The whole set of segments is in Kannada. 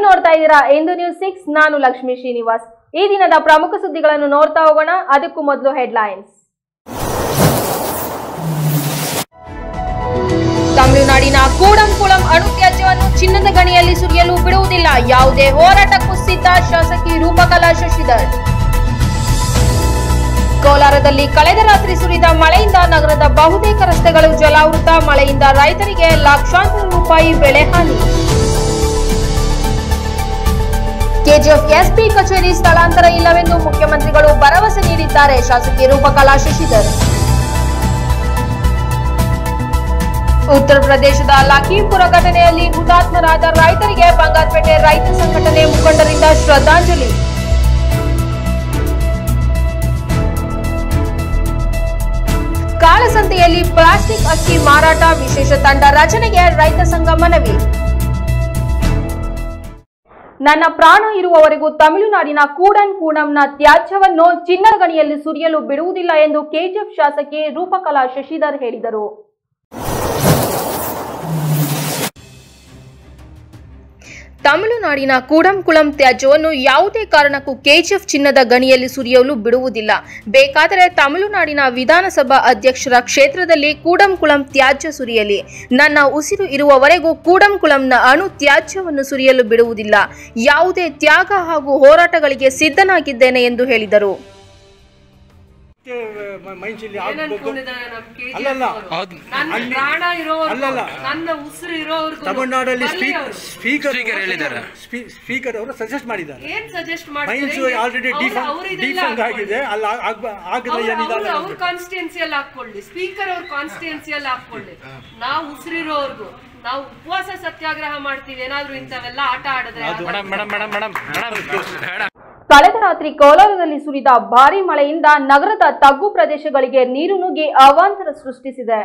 ನೋಡ್ತಾ ಇದ್ದೀರಾ ಎಂದು ನ್ಯೂಸ್ ಸಿಕ್ಸ್ ನಾನು ಲಕ್ಷ್ಮೀ ಶ್ರೀನಿವಾಸ್ ಈ ದಿನದ ಪ್ರಮುಖ ಸುದ್ದಿಗಳನ್ನು ನೋಡ್ತಾ ಹೋಗೋಣ ಅದಕ್ಕೂ ಮೊದಲು ಹೆಡ್ಲೈನ್ಸ್ ತಮಿಳುನಾಡಿನ ಕೂಡಂಕುಳಂ ಅಣು ತ್ಯಾಜ್ಯವನ್ನು ಚಿನ್ನದ ಗಣಿಯಲ್ಲಿ ಸುರಿಯಲು ಬಿಡುವುದಿಲ್ಲ ಯಾವುದೇ ಹೋರಾಟಕ್ಕೂ ಸಿದ್ಧ ಶಾಸಕಿ ರೂಪಕಲಾ ಶಶಿಧರ್ ಕೋಲಾರದಲ್ಲಿ ಕಳೆದ ರಾತ್ರಿ ಸುರಿದ ಮಳೆಯಿಂದ ನಗರದ ಬಹುತೇಕ ರಸ್ತೆಗಳು ಜಲಾವೃತ ಮಳೆಯಿಂದ ರೈತರಿಗೆ ಲಕ್ಷಾಂತರ ರೂಪಾಯಿ ಬೆಳೆ ಹಾನಿ ಕೆಜಿಎಫ್ ಎಸ್ಪಿ ಕಚೇರಿ ಸ್ಥಳಾಂತರ ಇಲ್ಲವೆಂದು ಮುಖ್ಯಮಂತ್ರಿಗಳು ಭರವಸೆ ನೀಡಿದ್ದಾರೆ ಶಾಸಕಿ ರೂಪಕಲಾ ಶಶಿಧರ್ ಉತ್ತರ ಪ್ರದೇಶದ ಲಖೀಂಪುರ ಘಟನೆಯಲ್ಲಿ ಹುತಾತ್ಮರಾದ ರೈತರಿಗೆ ಬಂಗಾರಪೇಟೆ ರೈತ ಸಂಘಟನೆ ಮುಖಂಡರಿಂದ ಶ್ರದ್ಧಾಂಜಲಿ ಕಾಳಸಂತೆಯಲ್ಲಿ ಪ್ಲಾಸ್ಟಿಕ್ ಅಕ್ಕಿ ಮಾರಾಟ ವಿಶೇಷ ತಂಡ ರಚನೆಗೆ ರೈತ ಸಂಘ ಮನವಿ ನನ್ನ ಪ್ರಾಣ ಇರುವವರೆಗೂ ತಮಿಳುನಾಡಿನ ಕೂಡನ್ ಕೂಡಂನ ತ್ಯಾಜ್ಯವನ್ನು ಚಿನ್ನದ ಗಣಿಯಲ್ಲಿ ಸುರಿಯಲು ಬಿಡುವುದಿಲ್ಲ ಎಂದು ಕೆಜಿಎಫ್ ಶಾಸಕಿ ರೂಪಕಲಾ ಶಶಿಧರ್ ಹೇಳಿದರು ತಮಿಳುನಾಡಿನ ಕೂಡಂಕುಳಂ ತ್ಯಾಜ್ಯವನ್ನು ಯಾವುದೇ ಕಾರಣಕ್ಕೂ ಕೆಜಿಎಫ್ ಚಿನ್ನದ ಗಣಿಯಲ್ಲಿ ಸುರಿಯಲು ಬಿಡುವುದಿಲ್ಲ ಬೇಕಾದರೆ ತಮಿಳುನಾಡಿನ ವಿಧಾನಸಭಾ ಅಧ್ಯಕ್ಷರ ಕ್ಷೇತ್ರದಲ್ಲಿ ಕೂಡಂಕುಳಂ ತ್ಯಾಜ್ಯ ಸುರಿಯಲಿ ನನ್ನ ಉಸಿರು ಇರುವವರೆಗೂ ಕೂಡಂಕುಳಂನ ಅಣು ತ್ಯಾಜ್ಯವನ್ನು ಸುರಿಯಲು ಬಿಡುವುದಿಲ್ಲ ಯಾವುದೇ ತ್ಯಾಗ ಹಾಗೂ ಹೋರಾಟಗಳಿಗೆ ಸಿದ್ಧನಾಗಿದ್ದೇನೆ ಎಂದು ಹೇಳಿದರು ಮೈನ್ಸಲ್ಲಿ ಏನ್ ಆಗ್ಬೇಕು ಅನ್ಕೊಂಡಿದ್ದಾರೆ ನಮ್ KGF ಅಲ್ಲಲ್ಲ. ಅವ್ರು? ಹೌದು. ನನ್ನ ಅಲ್ಲಿ- ಪ್ರಾಣ ಇರೋವರ್ಗು ಅಲ್ಲಲ್ಲ. ನನ್ನ ಉಸಿರು ಇರೋವರ್ಗು ತಮಿಳ್ನಾಡಲ್ಲಿ ಬರ್ಲಿ ಅವ್ರು. ಸ್ಪೀಕರ್ Speaker ಹೇಳಿದ್ದಾರೆ. ಸ್ಪೀಕರ್ ಅವರು ಸಜೆಸ್ಟ್ ಮಾಡಿದ್ದಾರೆ ಏನ್ ಸಜೆಸ್ಟ್ ಮೈನ್ಸ್ ಆಲ್ರೆಡಿ ಡಿಫಂಗ್ ಆಗಿದೆ ಅಲ್ಲಿ ಆಗ್- ಆಗಿದ್ರೆ ಏನಿದ್ದಾರೆ ಅವ್ರ ಕಾನ್ಸ್ಟಿಟ್ಯೂನ್ಸಿಯಲ್ಲಿ ಹಾಕೊಳ್ಳಿ ಸ್ಪೀಕರ್ ಅವ್ರ ಕಾನ್ಸ್ಟಿಟ್ಯೂನ್ಸಿಯಲ್ಲಿ ಹಾಕೊಳ್ಳಿ ನಾವು ಉಸಿರಿರೋವರ್ಗು ನಾವು ಉಪವಾಸ ಸತ್ಯಾಗ್ರಹ ಮಾಡ್ತೀವಿ ಏನಾದ್ರೂ ಇಂಥವೆಲ್ಲ ಆಟ ಆಡಿದ್ರೆ ಅದು- madam madam madam madam madam ಕಳೆದ ರಾತ್ರಿ ಕೋಲಾರದಲ್ಲಿ ಸುರಿದ ಭಾರೀ ಮಳೆಯಿಂದ ನಗರದ ತಗ್ಗು ಪ್ರದೇಶಗಳಿಗೆ ನೀರು ನುಗ್ಗಿ ಅವಾಂತರ ಸೃಷ್ಟಿಸಿದೆ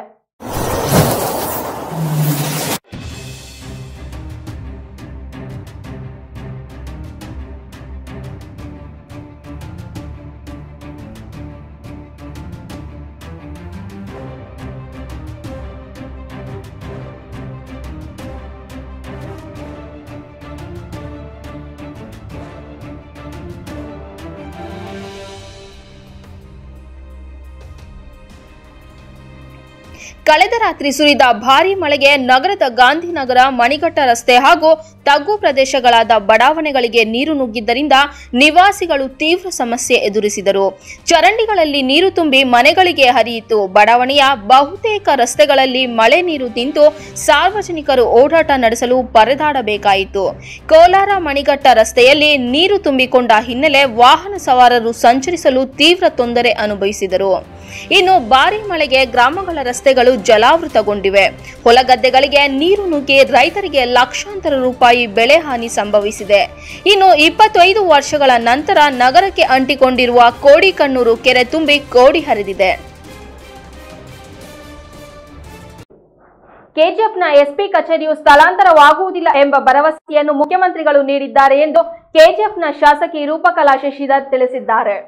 ಕಳೆದ ರಾತ್ರಿ ಸುರಿದ ಭಾರೀ ಮಳೆಗೆ ನಗರದ ಗಾಂಧಿನಗರ ಮಣಿಘಟ್ಟ ರಸ್ತೆ ಹಾಗೂ ತಗ್ಗು ಪ್ರದೇಶಗಳಾದ ಬಡಾವಣೆಗಳಿಗೆ ನೀರು ನುಗ್ಗಿದ್ದರಿಂದ ನಿವಾಸಿಗಳು ತೀವ್ರ ಸಮಸ್ಯೆ ಎದುರಿಸಿದರು ಚರಂಡಿಗಳಲ್ಲಿ ನೀರು ತುಂಬಿ ಮನೆಗಳಿಗೆ ಹರಿಯಿತು ಬಡಾವಣೆಯ ಬಹುತೇಕ ರಸ್ತೆಗಳಲ್ಲಿ ಮಳೆ ನೀರು ನಿಂತು ಸಾರ್ವಜನಿಕರು ಓಡಾಟ ನಡೆಸಲು ಪರದಾಡಬೇಕಾಯಿತು ಕೋಲಾರ ಮಣಿಘಟ್ಟ ರಸ್ತೆಯಲ್ಲಿ ನೀರು ತುಂಬಿಕೊಂಡ ಹಿನ್ನೆಲೆ ವಾಹನ ಸವಾರರು ಸಂಚರಿಸಲು ತೀವ್ರ ತೊಂದರೆ ಅನುಭವಿಸಿದರು ಇನ್ನು ಭಾರೀ ಮಳೆಗೆ ಗ್ರಾಮಗಳ ರಸ್ತೆಗಳು ಜಲಾವೃತಗೊಂಡಿವೆ ಹೊಲಗದ್ದೆಗಳಿಗೆ ನೀರು ನುಗ್ಗಿ ರೈತರಿಗೆ ಲಕ್ಷಾಂತರ ರೂಪಾಯಿ ಬೆಳೆ ಹಾನಿ ಸಂಭವಿಸಿದೆ ಇನ್ನು ಇಪ್ಪತ್ತೈದು ವರ್ಷಗಳ ನಂತರ ನಗರಕ್ಕೆ ಅಂಟಿಕೊಂಡಿರುವ ಕೋಡಿಕಣ್ಣೂರು ಕೆರೆ ತುಂಬಿ ಕೋಡಿ ಹರಿದಿದೆ ಕೆಜಿಎಫ್ನ ಎಸ್ಪಿ ಕಚೇರಿಯು ಸ್ಥಳಾಂತರವಾಗುವುದಿಲ್ಲ ಎಂಬ ಭರವಸೆಯನ್ನು ಮುಖ್ಯಮಂತ್ರಿಗಳು ನೀಡಿದ್ದಾರೆ ಎಂದು ಕೆಜಿಎಫ್ನ ಶಾಸಕಿ ರೂಪಕಲಾ ಶಶಿಧರ್ ತಿಳಿಸಿದ್ದಾರೆ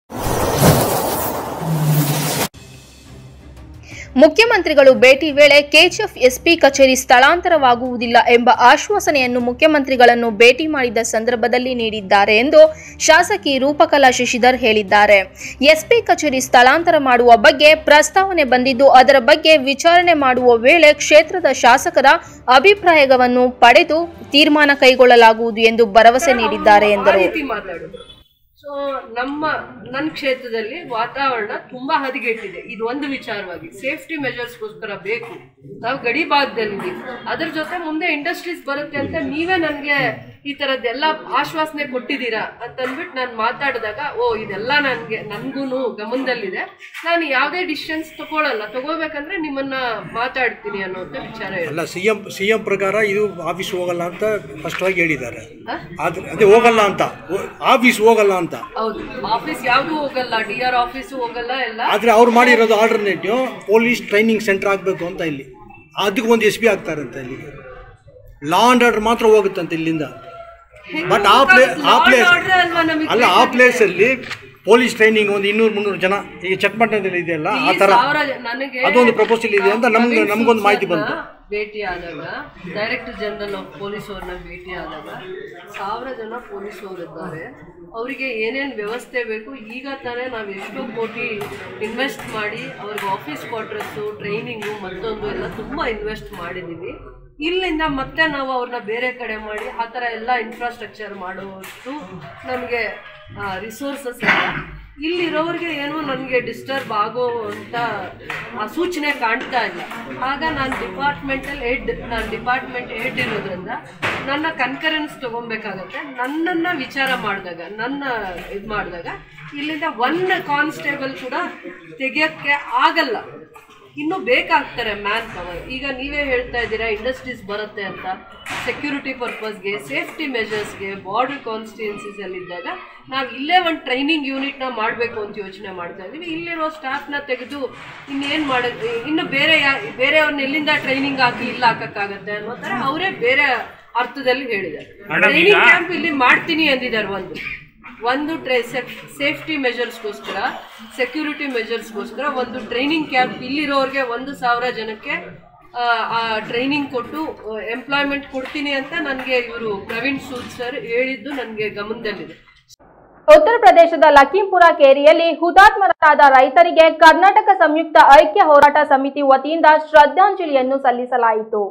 ಮುಖ್ಯಮಂತ್ರಿಗಳು ಭೇಟಿ ವೇಳೆ ಕೆಜಿಎಫ್ ಎಸ್ಪಿ ಕಚೇರಿ ಸ್ಥಳಾಂತರವಾಗುವುದಿಲ್ಲ ಎಂಬ ಆಶ್ವಾಸನೆಯನ್ನು ಮುಖ್ಯಮಂತ್ರಿಗಳನ್ನು ಭೇಟಿ ಮಾಡಿದ ಸಂದರ್ಭದಲ್ಲಿ ನೀಡಿದ್ದಾರೆ ಎಂದು ಶಾಸಕಿ ರೂಪಕಲಾ ಶಶಿಧರ್ ಹೇಳಿದ್ದಾರೆ ಎಸ್ಪಿ ಕಚೇರಿ ಸ್ಥಳಾಂತರ ಮಾಡುವ ಬಗ್ಗೆ ಪ್ರಸ್ತಾವನೆ ಬಂದಿದ್ದು ಅದರ ಬಗ್ಗೆ ವಿಚಾರಣೆ ಮಾಡುವ ವೇಳೆ ಕ್ಷೇತ್ರದ ಶಾಸಕರ ಅಭಿಪ್ರಾಯವನ್ನು ಪಡೆದು ತೀರ್ಮಾನ ಕೈಗೊಳ್ಳಲಾಗುವುದು ಎಂದು ಭರವಸೆ ನೀಡಿದ್ದಾರೆ ಆ ಎಂದರು ರೀತಿ ಮಾತಾಡೋದು ಸೊ ನಮ್ಮ ನನ್ನ ಕ್ಷೇತ್ರದಲ್ಲಿ ವಾತಾವರಣ ತುಂಬಾ ಹದಗೆಟ್ಟಿದೆ ಇದು ಒಂದು ವಿಚಾರವಾಗಿ ಸೇಫ್ಟಿ ಮೆಜರ್ಸ್ಗೋಸ್ಕರ ಬೇಕು ನಾವು ಗಡಿ ಭಾಗದಲ್ಲಿ ಅದ್ರ ಜೊತೆ ಮುಂದೆ ಇಂಡಸ್ಟ್ರೀಸ್ ಬರುತ್ತೆ ಅಂತ ನೀವೇ ನನಗೆ ಈ ತರದ್ದೆಲ್ಲ ಆಶ್ವಾಸನೆ ಕೊಟ್ಟಿದ್ದೀರಾ ಅಂತ ಅಂದ್ಬಿಟ್ಟು ನಾನು ಮಾತಾಡಿದಾಗ ಓ ಇದೆಲ್ಲ ನನಗೆ ನನಗೂ ಗಮನದಲ್ಲಿದೆ ನಾನು ಯಾವುದೇ ಡಿಸಿಷನ್ಸ್ ತಗೊಳ್ಳಲ್ಲ ತಗೋಬೇಕಂದ್ರೆ ನಿಮ್ಮನ್ನ ಮಾತಾಡ್ತೀನಿ ಅನ್ನೋಂಥ ವಿಚಾರ ಹೇಳಿ ಅಲ್ಲ ಸಿ ಎಂ ಸಿ ಎಂ ಪ್ರಕಾರ ಇದು ಆಫೀಸ್ ಹೋಗಲ್ಲ ಅಂತ ಸ್ಪಷ್ಟವಾಗಿ ಹೇಳಿದ್ದಾರೆ ಆದ್ರೆ ಅದೇ ಹೋಗಲ್ಲ ಅಂತ ಆಫೀಸ್ ಹೋಗಲ್ಲ ಅಂತ ಹೌದು ಆಫೀಸ್ ಯಾವ್ದು ಹೋಗಲ್ಲ ಡಿ ಆರ್ ಆಫೀಸು ಹೋಗಲ್ಲ ಎಲ್ಲ ಆದ್ರೆ ಅವ್ರು ಮಾಡಿರೋದು ಆಲ್ಟರ್ನೇಟಿವ್ ಪೊಲೀಸ್ ಟ್ರೈನಿಂಗ್ ಸೆಂಟರ್ ಆಗಬೇಕು ಅಂತ ಇಲ್ಲಿ ಅದಕ್ಕೆ ಒಂದು ಎಸ್ ಪಿ ಆಗ್ತಾರಂತೆ ಇಲ್ಲಿ ಲಾ ಅಂಡ್ ಆರ್ಡರ್ ಮಾತ್ರ ಹೋಗುತ್ತಂತೆ ಇಲ್ಲಿಂದ ಬಟ್ ಆ ಪ್ಲೇ ಆ ಪ್ಲೇಸ್ order ಅಲ್ವಾ ನಮಗೆ ಅಲ್ಲ ಆ ಪ್ಲೇಸಲ್ಲಿ ಪೊಲೀಸ್ ಟ್ರೈನಿಂಗ್ ಒಂದು ಇನ್ನೂರು ಮುನ್ನೂರು ಜನ ಈಗ ಚಟ್ಪಟ್ಟಣದಲ್ಲಿ ಇದೆಯಲ್ಲ ಆ ಈ ಥರ ಸಾವಿರ ಜನ- ನನಗೆ ಅದೊಂದು ಪ್ರಪೋಸಲ್ ಇದೆ ಅಂತ ನಮ್ಗೆ ಪ್ರವೀಣ್ ನಮಗೊಂದು ಮಾಹಿತಿ ಸೂದ್ ಬಂತು ಸರ್ನ ಭೇಟಿ ಆದಾಗ ಡೈರೆಕ್ಟರ್ ಜನರಲ್ ಆಫ್ ಪೊಲೀಸ್ ಅವ್ರನ್ನ ಭೇಟಿ ಆದಾಗ ಸಾವಿರ ಜನ ಪೊಲೀಸ್ ಅವರು ಇದ್ದಾರೆ ಅವರಿಗೆ ಏನೇನು ವ್ಯವಸ್ಥೆ ಬೇಕು ಈಗ ತಾನೇ ನಾವು ಎಷ್ಟೋ ಕೋಟಿ ಇನ್ವೆಸ್ಟ್ ಮಾಡಿ ಅವ್ರಿಗೆ ಆಫೀಸ್ ಕ್ವಾರ್ಟರ್ಸು ಟ್ರೈನಿಂಗು ಮತ್ತೊಂದು ಎಲ್ಲ ತುಂಬ ಇನ್ವೆಸ್ಟ್ ಮಾಡಿದ್ದೀವಿ ಇಲ್ಲಿಂದ ಮತ್ತೆ ನಾವು ಅವ್ರನ್ನ ಬೇರೆ ಕಡೆ ಮಾಡಿ ಆ ಥರ ಎಲ್ಲ ಇನ್ಫ್ರಾಸ್ಟ್ರಕ್ಚರ್ ಮಾಡುವಷ್ಟು ನಮಗೆ ರಿಸೋರ್ಸಸ್ ಇಲ್ಲ ಇಲ್ಲಿರೋರಿಗೆ ಏನೋ ನನಗೆ ಡಿಸ್ಟರ್ಬ್ ಆಗೋ ಅಂತ ಆ ಸೂಚನೆ ಕಾಣ್ತಾ ಇಲ್ಲ ಆಗ ನಾನು ಡಿಪಾರ್ಟ್ಮೆಂಟಲ್ ಹೆಡ್ ನಾನು ಡಿಪಾರ್ಟ್ಮೆಂಟ್ ಹೆಡ್ ಇರೋದ್ರಿಂದ ನನ್ನ ಕನ್ಕರೆನ್ಸ್ ತೊಗೊಬೇಕಾಗತ್ತೆ ನನ್ನನ್ನು ವಿಚಾರ ಮಾಡಿದಾಗ ನನ್ನ ಇದು ಮಾಡಿದಾಗ ಇಲ್ಲಿಂದ ಒನ್ ಕಾನ್ಸ್ಟೇಬಲ್ ಕೂಡ ತೆಗಿಯೋಕ್ಕೆ ಆಗಲ್ಲ ಇನ್ನೂ ಬೇಕಾಗ್ತಾರೆ ಮ್ಯಾನ್ ಪವರ್ ಈಗ ನೀವೇ ಹೇಳ್ತಾ ಇದ್ದೀರಾ ಇಂಡಸ್ಟ್ರೀಸ್ ಬರುತ್ತೆ ಅಂತ ಸೆಕ್ಯೂರಿಟಿ ಪರ್ಪಸ್ಗೆ ಸೇಫ್ಟಿ ಮೆಷರ್ಸ್ಗೆ ಬಾರ್ಡರ್ ಕಾನ್ಸ್ಟಿಟ್ಯೂನ್ಸೀಸಲ್ಲಿದ್ದಾಗ ನಾವು ಇಲ್ಲೇ ಒಂದು ಟ್ರೈನಿಂಗ್ ಯೂನಿಟ್ನ ಮಾಡಬೇಕು ಅಂತ ಯೋಚನೆ ಮಾಡ್ತಾ ಇದ್ದೀವಿ ಇಲ್ಲಿರೋ ಸ್ಟಾಫ್ನ ತೆಗೆದು ಇನ್ನೇನು ಮಾಡ ಇನ್ನು ಬೇರೆ ಯಾ ಬೇರೆಯವ್ರನ್ನ ಎಲ್ಲಿಂದ ಟ್ರೈನಿಂಗ್ ಹಾಕಿ ಇಲ್ಲ ಹಾಕಕ್ಕಾಗತ್ತೆ ಅನ್ನೋ ಥರ ಅವರೇ ಬೇರೆ ಅರ್ಥದಲ್ಲಿ ಹೇಳಿದ್ದಾರೆ ಟ್ರೈನಿಂಗ್ ಕ್ಯಾಂಪ್ ಇಲ್ಲಿ ಮಾಡ್ತೀನಿ ಅಂದಿದ್ದಾರೆ ಒಂದು ಒಂದು ಟ್ರೈ ಸೇಫ್ಟಿ ಮೆಜರ್ಸ್ಗೋಸ್ಕರ ಸೆಕ್ಯೂರಿಟಿ ಮೆಜರ್ಸ್ಗೋಸ್ಕರ ಒಂದು ಟ್ರೈನಿಂಗ್ ಕ್ಯಾಂಪ್ ಇಲ್ಲಿರೋರಿಗೆ ಒಂದು ಸಾವಿರ ಜನಕ್ಕೆ ಆ, ಆ ಟ್ರೈನಿಂಗ್ ಕೊಟ್ಟು ಎಂಪ್ಲಾಯ್ಮೆಂಟ್ ಕೊಡ್ತೀನಿ ಅಂತ ನನಗೆ ಇವರು ಪ್ರವೀಣ್ ಸೂದ್ ಸರ್ ಹೇಳಿದ್ದು ನನಗೆ ಗಮನದಲ್ಲಿದೆ ಉತ್ತರ ಪ್ರದೇಶದ ಲಖೀಂಪುರ ಕೇರಿಯಲ್ಲಿ ಹುತಾತ್ಮರಾದ ರೈತರಿಗೆ ಕರ್ನಾಟಕ ಸಂಯುಕ್ತ ಐಕ್ಯ ಹೋರಾಟ ಸಮಿತಿ ವತಿಯಿಂದ ಶ್ರದ್ಧಾಂಜಲಿಯನ್ನು ಸಲ್ಲಿಸಲಾಯಿತು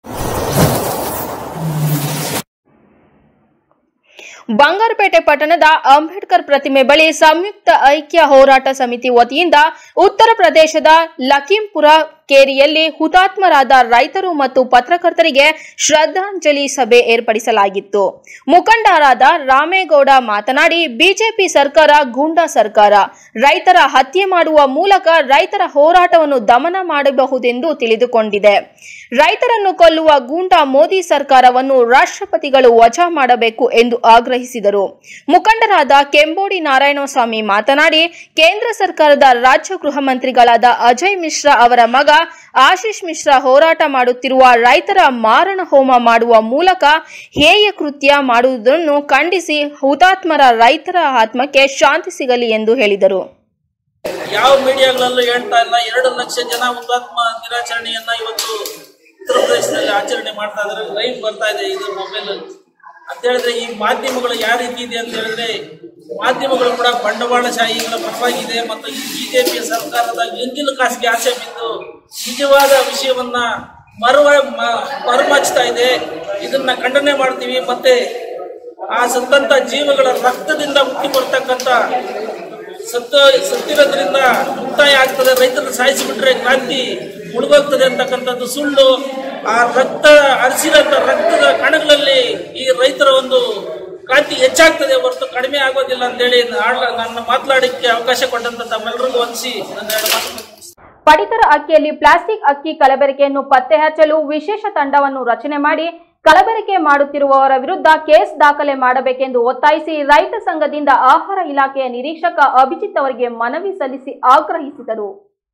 ಬಂಗಾರಪೇಟೆ ಪಟ್ಟಣದ ಅಂಬೇಡ್ಕರ್ ಪ್ರತಿಮೆ ಬಳಿ ಸಂಯುಕ್ತ ಐಕ್ಯ ಹೋರಾಟ ಸಮಿತಿ ವತಿಯಿಂದ ಉತ್ತರ ಪ್ರದೇಶದ ಲಖೀಂಪುರ ಕೇರಿಯಲ್ಲಿ ಹುತಾತ್ಮರಾದ ರೈತರು ಮತ್ತು ಪತ್ರಕರ್ತರಿಗೆ ಶ್ರದ್ಧಾಂಜಲಿ ಸಭೆ ಏರ್ಪಡಿಸಲಾಗಿತ್ತು ಮುಖಂಡರಾದ ರಾಮೇಗೌಡ ಮಾತನಾಡಿ ಬಿಜೆಪಿ ಸರ್ಕಾರ ಗೂಂಡಾ ಸರ್ಕಾರ ರೈತರ ಹತ್ಯೆ ಮಾಡುವ ಮೂಲಕ ರೈತರ ಹೋರಾಟವನ್ನು ದಮನ ಮಾಡಬಹುದೆಂದು ತಿಳಿದುಕೊಂಡಿದೆ ರೈತರನ್ನು ಕೊಲ್ಲುವ ಗೂಂಡಾ ಮೋದಿ ಸರ್ಕಾರವನ್ನು ರಾಷ್ಟ್ರಪತಿಗಳು ವಜಾ ಮಾಡಬೇಕು ಎಂದು ಆಗ್ರಹಿಸಿದರು ಮುಖಂಡರಾದ ಕೆಂಬೋಡಿ ನಾರಾಯಣಸ್ವಾಮಿ ಮಾತನಾಡಿ ಕೇಂದ್ರ ಸರ್ಕಾರದ ರಾಜ್ಯ ಗೃಹ ಮಂತ್ರಿಗಳಾದ ಅಜಯ್ ಮಿಶ್ರಾ ಅವರ ಮಗ ಆಶೀಶ್ ಮಿಶ್ರಾ ಹೋರಾಟ ಮಾಡುತ್ತಿರುವ ರೈತರ ಮಾರಣ ಹೋಮ ಮಾಡುವ ಮೂಲಕ ಹೇಯ ಕೃತ್ಯ ಮಾಡುವುದನ್ನು ಖಂಡಿಸಿ ಹುತಾತ್ಮರ ರೈತರ ಆತ್ಮಕ್ಕೆ ಶಾಂತಿ ಸಿಗಲಿ ಎಂದು ಹೇಳಿದರು ಯಾವ ಮೀಡಿಯಾಗಳಲ್ಲೂ ಹೇಳ್ತಾ ಇಲ್ಲ ಎರಡು ಲಕ್ಷ ಜನ ಹುತಾತ್ಮ ದಿನಾಚರಣೆಯನ್ನ ಇವತ್ತು ಉತ್ತರ ಪ್ರದೇಶದಲ್ಲಿ ಆಚರಣೆ ಮಾಡ್ತಾ ಇದ್ದಾರೆ ಲೈವ್ ಬರ್ತಾ ಇದೆ ಇದು ಮೊಬೈಲ್ ಅಲ್ಲಿ ಅಂತ ಹೇಳಿದ್ರೆ ಈ ಮಾಧ್ಯಮಗಳು ಯಾವ ರೀತಿ ಇದೆ ಅಂತ ಹೇಳಿದ್ರೆ ಮಾಧ್ಯಮಗಳು ಕೂಡ ಬಂಡವಾಳಶಾಹಿಗಳ ಪರವಾಗಿದೆ ಮತ್ತು ಈ ಬಿಜೆಪಿ ಸರ್ಕಾರದ ಎಂಗಿಲು ಕಾಸಿಗೆ ಆಸೆ ಬಿದ್ದು ನಿಜವಾದ ವಿಷಯವನ್ನ ಮರುವ ಮ- ಮರುಮಚ್ತಾ ಇದೆ ಇದನ್ನ ಖಂಡನೆ ಮಾಡ್ತೀವಿ ಮತ್ತೆ ಆ ಸತ್ತಂತ ಜೀವಗಳ ರಕ್ತದಿಂದ ಹುಟ್ಟಿ ಬರ್ತಕ್ಕಂಥ ಸತ್ತು ಸತ್ತಿರೋದ್ರಿಂದ ಮುಕ್ತಾಯ ಆಗ್ತದೆ ರೈತರನ್ನ ಸಾಯಿಸಿಬಿಟ್ರೆ ಕ್ರಾಂತಿ ಮುಳುಗೋಗ್ತದೆ ಅಂತಕ್ಕಂಥದ್ದು ಸುಳ್ಳು ಆ ರಕ್ತ ಹರಿಸಿದಂತ ರಕ್ತದ ಕಣಗಳಲ್ಲಿ ಈ ರೈತರ ಒಂದು ಕ್ರಾಂತಿ ಹೆಚ್ಚಾಗ್ತದೆ ಹೊರತು ಕಡಿಮೆ ಆಗೋದಿಲ್ಲ ಅಂತೇಳಿ ನಾಡ್ಲ- ನನ್ನ ಮಾತನಾಡಲಿಕ್ಕೆ ಅವಕಾಶ ಕೊಟ್ಟಂತ ತಮ್ಮೆಲ್ಲರಿಗೂ ವಂದಿಸಿ ನನ್ನ ಎರಡು ಮಾತು ಮುಗಿಸ್ತೇನೆ. ಪಡಿತರ ಅಕ್ಕಿಯಲ್ಲಿ ಪ್ಲಾಸ್ಟಿಕ್ ಅಕ್ಕಿ ಕಲಬೆರಕೆಯನ್ನು ಪತ್ತೆ ಹಚ್ಚಲು ವಿಶೇಷ ತಂಡವನ್ನು ರಚನೆ ಮಾಡಿ ಕಲಬೆರಕೆ ಮಾಡುತ್ತಿರುವವರ ವಿರುದ್ಧ ಕೇಸ್ ದಾಖಲೆ ಮಾಡಬೇಕೆಂದು ಒತ್ತಾಯಿಸಿ ರೈತ ಸಂಘದಿಂದ ಆಹಾರ ಇಲಾಖೆಯ ನಿರೀಕ್ಷಕ ಅಭಿಜಿತ್ ಅವರಿಗೆ ಮನವಿ ಸಲ್ಲಿಸಿ ಆಗ್ರಹಿಸಿದರು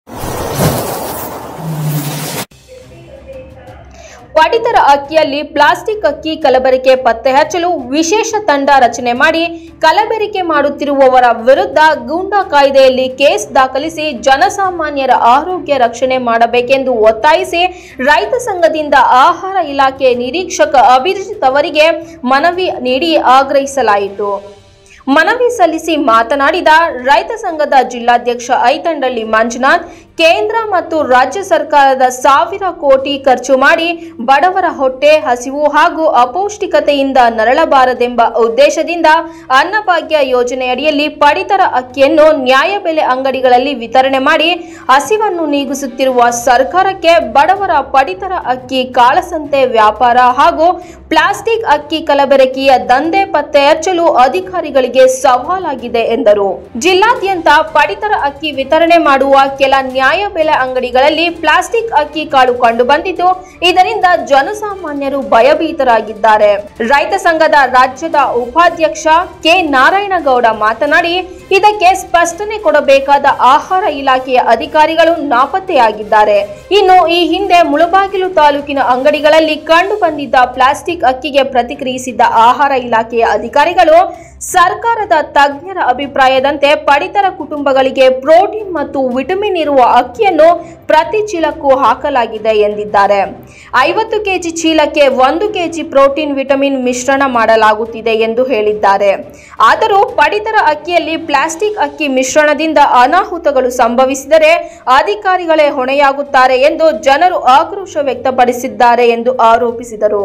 ಪಡಿತರ ಅಕ್ಕಿಯಲ್ಲಿ ಪ್ಲಾಸ್ಟಿಕ್ ಅಕ್ಕಿ ಕಲಬೆರಕೆ ಪತ್ತೆ ಹಚ್ಚಲು ವಿಶೇಷ ತಂಡ ರಚನೆ ಮಾಡಿ ಕಲಬೆರಕೆ ಮಾಡುತ್ತಿರುವವರ ವಿರುದ್ಧ ಗೂಂಡಾ ಕಾಯ್ದೆಯಲ್ಲಿ ಕೇಸ್ ದಾಖಲಿಸಿ ಜನಸಾಮಾನ್ಯರ ಆರೋಗ್ಯ ರಕ್ಷಣೆ ಮಾಡಬೇಕೆಂದು ಒತ್ತಾಯಿಸಿ ರೈತ ಸಂಘದಿಂದ ಆಹಾರ ಇಲಾಖೆ ನಿರೀಕ್ಷಕ ಅಭಿಜಿತ್ ಅವರಿಗೆ ಮನವಿ ನೀಡಿ ಆಗ್ರಹಿಸಲಾಯಿತು ಮನವಿ ಸಲ್ಲಿಸಿ ಮಾತನಾಡಿದ ರೈತ ಸಂಘದ ಜಿಲ್ಲಾಧ್ಯಕ್ಷ ಐತಂಡಳ್ಳಿ ಮಂಜುನಾಥ್ ಕೇಂದ್ರ ಮತ್ತು ರಾಜ್ಯ ಸರ್ಕಾರದ ಸಾವಿರ ಕೋಟಿ ಖರ್ಚು ಮಾಡಿ ಬಡವರ ಹೊಟ್ಟೆ ಹಸಿವು ಹಾಗೂ ಅಪೌಷ್ಟಿಕತೆಯಿಂದ ನರಳಬಾರದೆಂಬ ಉದ್ದೇಶದಿಂದ ಅನ್ನಭಾಗ್ಯ ಯೋಜನೆಯಡಿಯಲ್ಲಿ ಪಡಿತರ ಅಕ್ಕಿಯನ್ನು ನ್ಯಾಯಬೆಲೆ ಅಂಗಡಿಗಳಲ್ಲಿ ವಿತರಣೆ ಮಾಡಿ ಹಸಿವನ್ನು ನೀಗಿಸುತ್ತಿರುವ ಸರ್ಕಾರಕ್ಕೆ ಬಡವರ ಪಡಿತರ ಅಕ್ಕಿ ಕಾಳಸಂತೆ ವ್ಯಾಪಾರ ಹಾಗೂ ಪ್ಲಾಸ್ಟಿಕ್ ಅಕ್ಕಿ ಕಲಬೆರಕೆಯ ದಂಧೆ ಪತ್ತೆ ಹಚ್ಚಲು ಅಧಿಕಾರಿಗಳಿಗೆ ಸವಾಲಾಗಿದೆ ಎಂದರು ಜಿಲ್ಲಾದ್ಯಂತ ಪಡಿತರ ಅಕ್ಕಿ ವಿತರಣೆ ಮಾಡುವ ಕೆಲ ನ್ಯಾಯಬೆಲೆ ಅಂಗಡಿಗಳಲ್ಲಿ ಪ್ಲಾಸ್ಟಿಕ್ ಅಕ್ಕಿ ಕಾಳು ಕಂಡುಬಂದಿದ್ದು ಇದರಿಂದ ಜನಸಾಮಾನ್ಯರು ಭಯಭೀತರಾಗಿದ್ದಾರೆ ರೈತ ಸಂಘದ ರಾಜ್ಯದ ಉಪಾಧ್ಯಕ್ಷ ಕೆ ನಾರಾಯಣಗೌಡ ಮಾತನಾಡಿ ಇದಕ್ಕೆ ಸ್ಪಷ್ಟನೆ ಕೊಡಬೇಕಾದ ಆಹಾರ ಇಲಾಖೆಯ ಅಧಿಕಾರಿಗಳು ನಾಪತ್ತೆಯಾಗಿದ್ದಾರೆ ಇನ್ನು ಈ ಹಿಂದೆ ಮುಳಬಾಗಿಲು ತಾಲೂಕಿನ ಅಂಗಡಿಗಳಲ್ಲಿ ಕಂಡು ಬಂದಿದ್ದ ಪ್ಲಾಸ್ಟಿಕ್ ಅಕ್ಕಿಗೆ ಪ್ರತಿಕ್ರಿಯಿಸಿದ್ದ ಆಹಾರ ಇಲಾಖೆಯ ಅಧಿಕಾರಿಗಳು ಸರ್ಕಾರದ ತಜ್ಞರ ಅಭಿಪ್ರಾಯದಂತೆ ಪಡಿತರ ಕುಟುಂಬಗಳಿಗೆ ಪ್ರೋಟೀನ್ ಮತ್ತು ವಿಟಮಿನ್ ಇರುವ ಅಕ್ಕಿಯನ್ನು ಪ್ರತಿ ಚೀಲಕ್ಕೂ ಹಾಕಲಾಗಿದೆ ಎಂದಿದ್ದಾರೆ ಐವತ್ತು ಕೆಜಿ ಚೀಲಕ್ಕೆ ಒಂದು ಕೆಜಿ ಪ್ರೋಟೀನ್ ವಿಟಮಿನ್ ಮಿಶ್ರಣ ಮಾಡಲಾಗುತ್ತಿದೆ ಎಂದು ಹೇಳಿದ್ದಾರೆ ಆದರೂ ಪಡಿತರ ಅಕ್ಕಿಯಲ್ಲಿ ಪ್ಲಾಸ್ಟಿಕ್ ಅಕ್ಕಿ ಮಿಶ್ರಣದಿಂದ ಅನಾಹುತಗಳು ಸಂಭವಿಸಿದರೆ ಅಧಿಕಾರಿಗಳೇ ಹೊಣೆಯಾಗುತ್ತಾರೆ ಎಂದು ಜನರು ಆಕ್ರೋಶ ವ್ಯಕ್ತಪಡಿಸಿದ್ದಾರೆ ಎಂದು ಆರೋಪಿಸಿದರು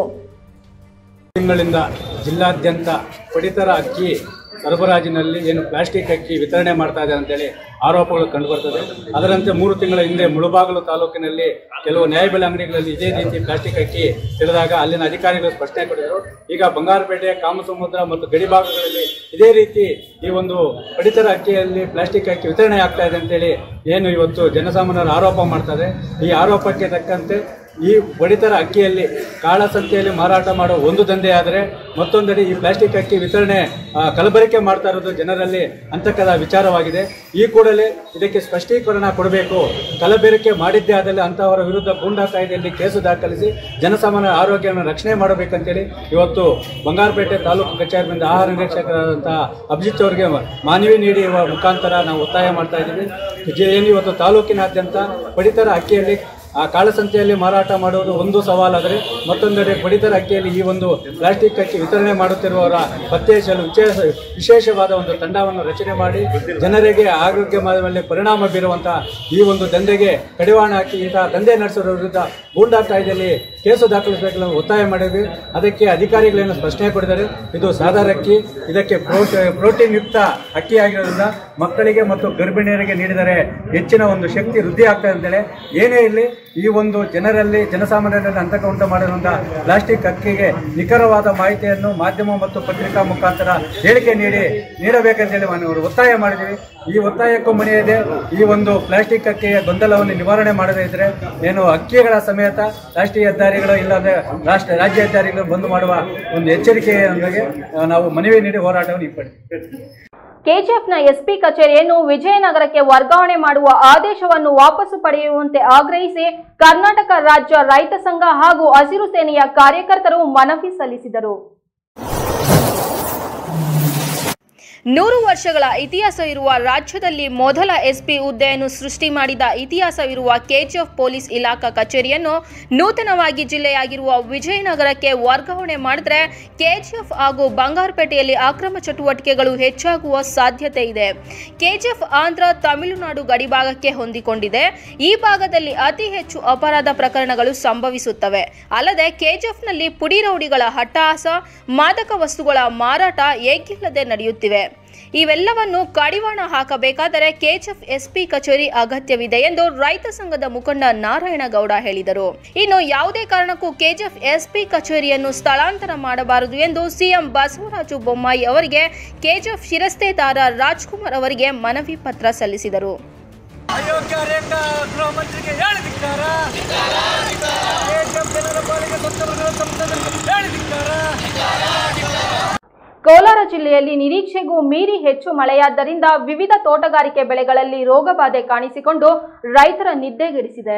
ತಿಂಗಳಿಂದ ಜಿಲ್ಲಾದ್ಯಂತ ಪಡಿತರ ಅಕ್ಕಿ ಸರಬರಾಜಿನಲ್ಲಿ ಏನು ಪ್ಲಾಸ್ಟಿಕ್ ಅಕ್ಕಿ ವಿತರಣೆ ಮಾಡ್ತಾ ಇದೆ ಅಂತೇಳಿ ಆರೋಪಗಳು ಕಂಡುಬರ್ತದೆ ಅದರಂತೆ ಮೂರು ತಿಂಗಳ ಹಿಂದೆ ಮುಳುಬಾಗಿಲು ತಾಲೂಕಿನಲ್ಲಿ ಕೆಲವು ನ್ಯಾಯಬೆಲೆ ಅಂಗಡಿಗಳಲ್ಲಿ ಇದೇ ರೀತಿ ಪ್ಲಾಸ್ಟಿಕ್ ಅಕ್ಕಿ ತಿಳಿದಾಗ ಅಲ್ಲಿನ ಅಧಿಕಾರಿಗಳು ಸ್ಪಷ್ಟನೆ ಕೊಟ್ಟಿದ್ದರು ಈಗ ಬಂಗಾರಪೇಟೆ ಕಾಮಸಮುದ್ರ ಮತ್ತು ಗಡಿ ಭಾಗಗಳಲ್ಲಿ ಇದೇ ರೀತಿ ಈ ಒಂದು ಪಡಿತರ ಅಕ್ಕಿಯಲ್ಲಿ ಪ್ಲಾಸ್ಟಿಕ್ ಅಕ್ಕಿ ವಿತರಣೆ ಆಗ್ತಾ ಇದೆ ಅಂತೇಳಿ ಏನು ಇವತ್ತು ಜನಸಾಮಾನ್ಯರು ಆರೋಪ ಮಾಡ್ತಾರೆ ಈ ಆರೋಪಕ್ಕೆ ತಕ್ಕಂತೆ ಈ ಪಡಿತರ ಅಕ್ಕಿಯಲ್ಲಿ ಕಾಳಸಂತೆಯಲ್ಲಿ ಮಾರಾಟ ಮಾಡೋ ಒಂದು ದಂಧೆ ಆದರೆ ಮತ್ತೊಂದೆಡೆ ಈ ಪ್ಲಾಸ್ಟಿಕ್ ಅಕ್ಕಿ ವಿತರಣೆ ಆ, ಕಲಬೆರಕೆ ಮಾಡ್ತಾ ಇರೋದು ಜನರಲ್ಲಿ ಅಂತಕದ ವಿಚಾರವಾಗಿದೆ ಈ ಕೂಡಲೇ ಇದಕ್ಕೆ ಸ್ಪಷ್ಟೀಕರಣ ಕೊಡಬೇಕು ಕಲಬೆರಕೆ ಮಾಡಿದ್ದೇ ಆದಲ್ಲಿ ಅಂತಹವರ ವಿರುದ್ಧ ಗೂಂಡಾ ಕಾಯ್ದೆಯಲ್ಲಿ ಕೇಸು ದಾಖಲಿಸಿ ಜನಸಾಮಾನ್ಯರ ಆರೋಗ್ಯವನ್ನು ರಕ್ಷಣೆ ಮಾಡಬೇಕಂತೇಳಿ ಇವತ್ತು ಬಂಗಾರಪೇಟೆ ತಾಲೂಕು ಕಚೇರಿಯಿಂದ ಆಹಾರ ನಿರೀಕ್ಷಕರಾದಂತಹ ಅಭಿಜಿತ್ ಅವರಿಗೆ ಮಾನವಿ ನೀಡುವ ಮುಖಾಂತರ ನಾವು ಒತ್ತಾಯ ಮಾಡ್ತಾ ಇದ್ದೀವಿ ಜೆ- ಏನು ಇವತ್ತು ತಾಲೂಕಿನಾದ್ಯಂತ ಪಡಿತರ ಅಕ್ಕಿಯಲ್ಲಿ ಆ ಕಾಳಸಂತೆಯಲ್ಲಿ ಮಾರಾಟ ಮಾಡುವುದು ಒಂದು ಸವಾಲಾದರೆ ಮತ್ತೊಂದೆಡೆ ಪಡಿತರ ಅಕ್ಕಿಯಲ್ಲಿ ಈ ಒಂದು ಪ್ಲಾಸ್ಟಿಕ್ ಅಕ್ಕಿ ವಿತರಣೆ ಮಾಡುತ್ತಿರುವವರ ಪತ್ತೆ ಹಚ್ಚಲು ವಿಶೇಷ ವಿಶೇಷವಾದ ಒಂದು ತಂಡವನ್ನು ರಚನೆ ಮಾಡಿ ಜನರಿಗೆ ಆರೋಗ್ಯ ಮೇಲೆ ಪರಿಣಾಮ ಬೀರುವಂತಹ ಈ ಒಂದು ದಂಧೆಗೆ ಕಡಿವಾಣ ಹಾಕಿ ಇಂತಹ ದಂಧೆ ನಡೆಸೋರ ವಿರುದ್ಧ ಗೂಂಡಾ ಕಾಯ್ದೆಯಲ್ಲಿ ಕೇಸು ದಾಖಲಿಸಬೇಕೆಂದು ಒತ್ತಾಯ ಮಾಡಿದ್ವಿ ಅದಕ್ಕೆ ಅಧಿಕಾರಿಗಳೇನು ಸ್ಪಷ್ಟನೆ ಕೊಡಿದ್ದಾರೆ ಇದು ಸಾಧಾರಣ ಅಕ್ಕಿ ಇದಕ್ಕೆ ಪ್ರೋಟ- ಪ್ರೋಟೀನ್ ಯುಕ್ತ ಅಕ್ಕಿ ಆಗಿರೋದ್ರಿಂದ ಮಕ್ಕಳಿಗೆ ಮತ್ತು ಗರ್ಭಿಣಿಯರಿಗೆ ನೀಡಿದರೆ ಹೆಚ್ಚಿನ ಒಂದು ಶಕ್ತಿ ವೃದ್ಧಿ ಆಗ್ತದೆ ಅಂತೇಳಿ ಏನೇ ಇರಲಿ ಈ ಒಂದು ಜನರಲ್ಲಿ ಜನಸಾಮಾನ್ಯರಲ್ಲಿ ಅಂತಕ ಉಂಟು ಮಾಡಿರುವಂತಹ ಪ್ಲಾಸ್ಟಿಕ್ ಅಕ್ಕಿಗೆ ನಿಖರವಾದ ಮಾಹಿತಿಯನ್ನು ಮಾಧ್ಯಮ ಮತ್ತು ಪತ್ರಿಕಾ ಮುಖಾಂತರ ಹೇಳಿಕೆ ನೀಡಿ ನೀಡಬೇಕಂತೇಳಿ ನಾವು ಒತ್ತಾಯ ಮಾಡಿದ್ದೀವಿ ಈ ಒತ್ತಾಯಕ್ಕೂ ಮನೆಯದೆ ಈ ಒಂದು ಪ್ಲಾಸ್ಟಿಕ್ ಅಕ್ಕಿಯ ಗೊಂದಲವನ್ನು ನಿವಾರಣೆ ಮಾಡದೇ ಇದ್ರೆ ಏನು ಅಕ್ಕಿಗಳ ಸಮೇತ ರಾಷ್ಟ್ರೀಯ ಹೆದ್ದಾರಿಗಳು ಇಲ್ಲದೆ ರಾಷ್ಟ್ರ ರಾಜ್ಯ ಹೆದ್ದಾರಿಗಳು ಬಂದ್ ಮಾಡುವ ಒಂದು ಎಚ್ಚರಿಕೆಯೊಂದಿಗೆ ಆ, ನಾವು ಮನವಿ ನೀಡಿ ಹೋರಾಟವನ್ನು ಹಿಂಪಡೆದಿದ್ದೇವೆ ಕೆಜಿಎಫ್ನ ಎಸ್ಪಿ ಕಚೇರಿಯನ್ನು ವಿಜಯನಗರಕ್ಕೆ ವರ್ಗಾವಣೆ ಮಾಡುವ ಆದೇಶವನ್ನು ವಾಪಸ್ಸು ಪಡೆಯುವಂತೆ ಆಗ್ರಹಿಸಿ ಕರ್ನಾಟಕ ರಾಜ್ಯ ರೈತ ಸಂಘ ಹಾಗೂ ಹಸಿರು ಸೇನೆಯ ಕಾರ್ಯಕರ್ತರು ಮನವಿ ಸಲ್ಲಿಸಿದರು ನೂರು ವರ್ಷಗಳ ಇತಿಹಾಸ ಇರುವ ರಾಜ್ಯದಲ್ಲಿ ಮೊದಲ ಎಸ್ಪಿ ಹುದ್ದೆಯನ್ನು ಸೃಷ್ಟಿ ಮಾಡಿದ ಇತಿಹಾಸವಿರುವ ಕೆಜಿಎಫ್ ಪೊಲೀಸ್ ಇಲಾಖಾ ಕಚೇರಿಯನ್ನು ನೂತನವಾಗಿ ಜಿಲ್ಲೆಯಾಗಿರುವ ವಿಜಯನಗರಕ್ಕೆ ವರ್ಗಾವಣೆ ಮಾಡಿದ್ರೆ ಕೆಜಿಎಫ್ ಹಾಗೂ ಬಂಗಾರಪೇಟೆಯಲ್ಲಿ ಅಕ್ರಮ ಚಟುವಟಿಕೆಗಳು ಹೆಚ್ಚಾಗುವ ಸಾಧ್ಯತೆ ಇದೆ ಕೆಜಿಎಫ್ ಆಂಧ್ರ ತಮಿಳುನಾಡು ಗಡಿಭಾಗಕ್ಕೆ ಹೊಂದಿಕೊಂಡಿದೆ ಈ ಭಾಗದಲ್ಲಿ ಅತಿ ಹೆಚ್ಚು ಅಪರಾಧ ಪ್ರಕರಣಗಳು ಸಂಭವಿಸುತ್ತವೆ ಅಲ್ಲದೆ ಕೆಜಿಎಫ್ನಲ್ಲಿ ಪುಡಿ ರೌಡಿಗಳ ಹಟ್ಟಹಾಸ ಮಾದಕ ವಸ್ತುಗಳ ಮಾರಾಟ ಏಕಿಲ್ಲದೆ ನಡೆಯುತ್ತಿವೆ ಇವೆಲ್ಲವನ್ನು ಕಡಿವಾಣ ಹಾಕಬೇಕಾದರೆ ಕೆಜಿಎಫ್ ಎಸ್ಪಿ ಕಚೇರಿ ಅಗತ್ಯವಿದೆ ಎಂದು ರೈತ ಸಂಘದ ಮುಖಂಡ ನಾರಾಯಣಗೌಡ ಹೇಳಿದರು ಇನ್ನು ಯಾವುದೇ ಕಾರಣಕ್ಕೂ ಕೆಜಿಎಫ್ ಎಸ್ಪಿ ಕಚೇರಿಯನ್ನು ಸ್ಥಳಾಂತರ ಮಾಡಬಾರದು ಎಂದು ಸಿಎಂ ಬಸವರಾಜು ಬೊಮ್ಮಾಯಿ ಅವರಿಗೆ ಕೆಜಿಎಫ್ ಶಿರಸ್ತೇದಾರ ರಾಜ್ಕುಮಾರ್ ಅವರಿಗೆ ಮನವಿ ಪತ್ರ ಸಲ್ಲಿಸಿದರು ಅಯೋಗ್ಯ ರೇಖಾ ಗೃಹ ಮಂತ್ರಿಗೆ ಹೇಳಿದಿಕ್ಕಾರ ಜನರ ಪಾಲಿಗೆ ಸತ್ತವರ ಸಂಸದರಿಗೆ ಹೇಳಿದಿಕ್ಕಾರ ಕೋಲಾರ ಜಿಲ್ಲೆಯಲ್ಲಿ ನಿರೀಕ್ಷೆಗೂ ಮೀರಿ ಹೆಚ್ಚು ಮಳೆಯಾದ್ದರಿಂದ ವಿವಿಧ ತೋಟಗಾರಿಕೆ ಬೆಳೆಗಳಲ್ಲಿ ರೋಗಬಾಧೆ ಕಾಣಿಸಿಕೊಂಡು ರೈತರ ನಿದ್ದೆಗೆಡಿಸಿದೆ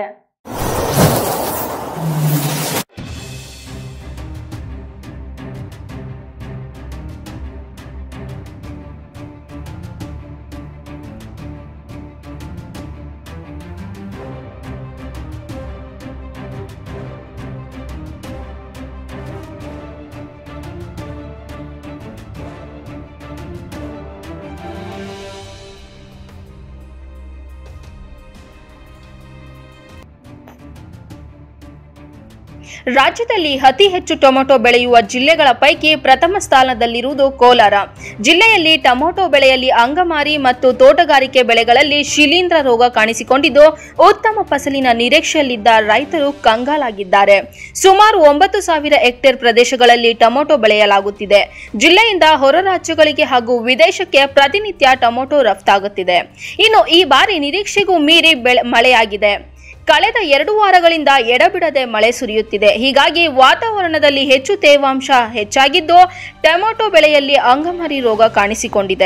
ರಾಜ್ಯದಲ್ಲಿ ಅತಿ ಹೆಚ್ಚು ಟೊಮೆಟೊ ಬೆಳೆಯುವ ಜಿಲ್ಲೆಗಳ ಪೈಕಿ ಪ್ರಥಮ ಸ್ಥಾನದಲ್ಲಿರುವುದು ಕೋಲಾರ ಜಿಲ್ಲೆಯಲ್ಲಿ ಟೊಮೆಟೊ ಬೆಳೆಯಲ್ಲಿ ಅಂಗಮಾರಿ ಮತ್ತು ತೋಟಗಾರಿಕೆ ಬೆಳೆಗಳಲ್ಲಿ ಶಿಲೀಂಧ್ರ ರೋಗ ಕಾಣಿಸಿಕೊಂಡಿದ್ದು ಉತ್ತಮ ಫಸಲಿನ ನಿರೀಕ್ಷೆಯಲ್ಲಿದ್ದ ರೈತರು ಕಂಗಾಲಾಗಿದ್ದಾರೆ ಸುಮಾರು ಒಂಬತ್ತು ಸಾವಿರ ಹೆಕ್ಟೇರ್ ಪ್ರದೇಶಗಳಲ್ಲಿ ಟೊಮೆಟೊ ಬೆಳೆಯಲಾಗುತ್ತಿದೆ ಜಿಲ್ಲೆಯಿಂದ ಹೊರ ರಾಜ್ಯಗಳಿಗೆ ಹಾಗೂ ವಿದೇಶಕ್ಕೆ ಪ್ರತಿನಿತ್ಯ ಟೊಮೆಟೊ ರಫ್ತಾಗುತ್ತಿದೆ ಇನ್ನು ಈ ಬಾರಿ ನಿರೀಕ್ಷೆಗೂ ಮೀರಿ ಬೆಳೆ ಮಳೆಯಾಗಿದೆ ಕಳೆದ ಎರಡು ವಾರಗಳಿಂದ ಎಡಬಿಡದೆ ಮಳೆ ಸುರಿಯುತ್ತಿದೆ ಹೀಗಾಗಿ ವಾತಾವರಣದಲ್ಲಿ ಹೆಚ್ಚು ತೇವಾಂಶ ಹೆಚ್ಚಾಗಿದ್ದು ಟೊಮೆಟೊ ಬೆಳೆಯಲ್ಲಿ ಅಂಗಮಾರಿ ರೋಗ ಕಾಣಿಸಿಕೊಂಡಿದೆ